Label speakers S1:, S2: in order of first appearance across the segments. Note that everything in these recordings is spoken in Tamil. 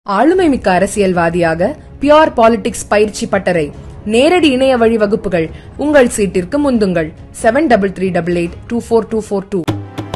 S1: ஆளுமை மிக்க அரசியல்வாதியாக பியோர் பாலிடிக்ஸ் பயிற்சி பட்டறை நேரடி இணைய வழி வகுப்புகள் உங்கள் சீட்டிற்கு முந்துங்கள் seven double three double eight two four two four two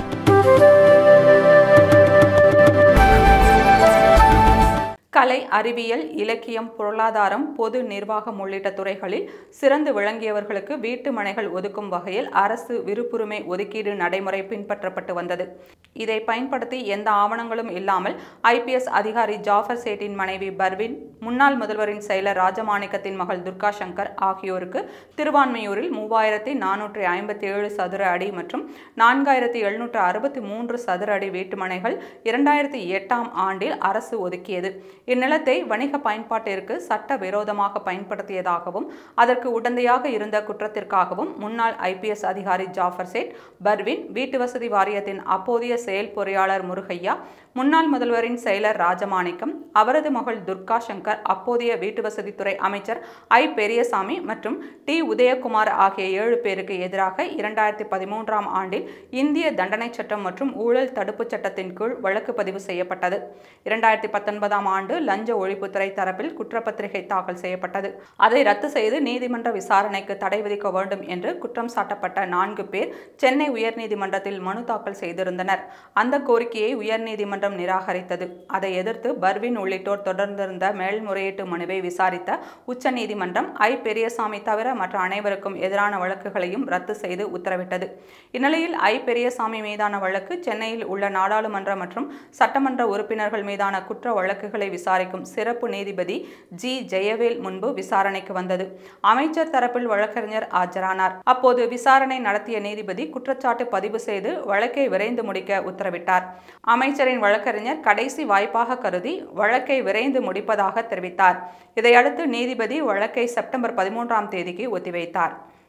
S2: கலை அறிவியல் இலக்கியம் பொருளாதாரம் பொது நிர்வாகம் உள்ளிட்ட துறைகளில் சிறந்து விளங்கியவர்களுக்கு வீட்டு மனைகள் ஒதுக்கும் வகையில் அரசு விருப்புரிமை ஒதுக்கீடு நடைமுறை பின்பற்றப்பட்டு வந்தது இதை பயன்படுத்தி எந்த ஆவணங்களும் இல்லாமல் ஐபிஎஸ் அதிகாரி ஜாஃபர் சேட்டின் மனைவி பர்வின் முன்னாள் முதல்வரின் செயலர் ராஜமாணிக்கத்தின் மகள் துர்கா சங்கர் ஆகியோருக்கு திருவான்மையூரில் மூவாயிரத்தி நானூற்றி ஐம்பத்தி ஏழு சதுர அடி மற்றும் நான்காயிரத்தி எழுநூற்று அறுபத்தி மூன்று சதுர அடி வீட்டுமனைகள் இரண்டாயிரத்தி எட்டாம் ஆண்டில் அரசு ஒதுக்கியது இந்நிலத்தை வணிக பயன்பாட்டிற்கு சட்ட விரோதமாக பயன்படுத்தியதாகவும் அதற்கு உடந்தையாக இருந்த குற்றத்திற்காகவும் முன்னாள் ஐபிஎஸ் அதிகாரி ஜாஃபர் சேட் பர்வின் வீட்டு வசதி வாரியத்தின் அப்போதைய செயல் பொறியாளர் முருகையா முன்னாள் முதல்வரின் செயலர் ராஜமாணிக்கம் அவரது மகள் துர்கா சங்கர் அப்போதைய வீட்டு வசதித்துறை அமைச்சர் ஐ பெரியசாமி மற்றும் டி உதயகுமார் ஆகிய ஏழு பேருக்கு எதிராக இரண்டாயிரத்தி பதிமூன்றாம் ஆண்டில் இந்திய தண்டனை சட்டம் மற்றும் ஊழல் தடுப்புச் சட்டத்தின் கீழ் வழக்கு பதிவு செய்யப்பட்டது இரண்டாயிரத்தி பத்தொன்பதாம் ஆண்டு லஞ்ச ஒழிப்புத்துறை தரப்பில் குற்றப்பத்திரிகை தாக்கல் செய்யப்பட்டது அதை ரத்து செய்து நீதிமன்ற விசாரணைக்கு தடை விதிக்க வேண்டும் என்று குற்றம் சாட்டப்பட்ட நான்கு பேர் சென்னை உயர்நீதிமன்றத்தில் மனு தாக்கல் செய்திருந்தனர் அந்த கோரிக்கையை உயர்நீதிமன்றம் நிராகரித்தது அதை எதிர்த்து பர்வின் உள்ளிட்டோர் தொடர்ந்திருந்த மேல்முறையீட்டு மனுவை விசாரித்த உச்சநீதிமன்றம் ஐ பெரியசாமி தவிர மற்ற அனைவருக்கும் எதிரான வழக்குகளையும் ரத்து செய்து உத்தரவிட்டது இந்நிலையில் ஐ பெரியசாமி மீதான வழக்கு சென்னையில் உள்ள நாடாளுமன்ற மற்றும் சட்டமன்ற உறுப்பினர்கள் மீதான குற்ற வழக்குகளை விசாரிக்கும் சிறப்பு நீதிபதி ஜி ஜெயவேல் முன்பு விசாரணைக்கு வந்தது அமைச்சர் தரப்பில் வழக்கறிஞர் ஆஜரானார் அப்போது விசாரணை நடத்திய நீதிபதி குற்றச்சாட்டு பதிவு செய்து வழக்கை விரைந்து முடிக்க உத்தரவிட்டார் அமைச்சரின் வழக்கறிஞர் கடைசி வாய்ப்பாக கருதி வழக்கை விரைந்து முடிப்பதாக தெரிவித்தார் இதையடுத்து நீதிபதி வழக்கை செப்டம்பர் பதிமூன்றாம் தேதிக்கு ஒத்திவைத்தார்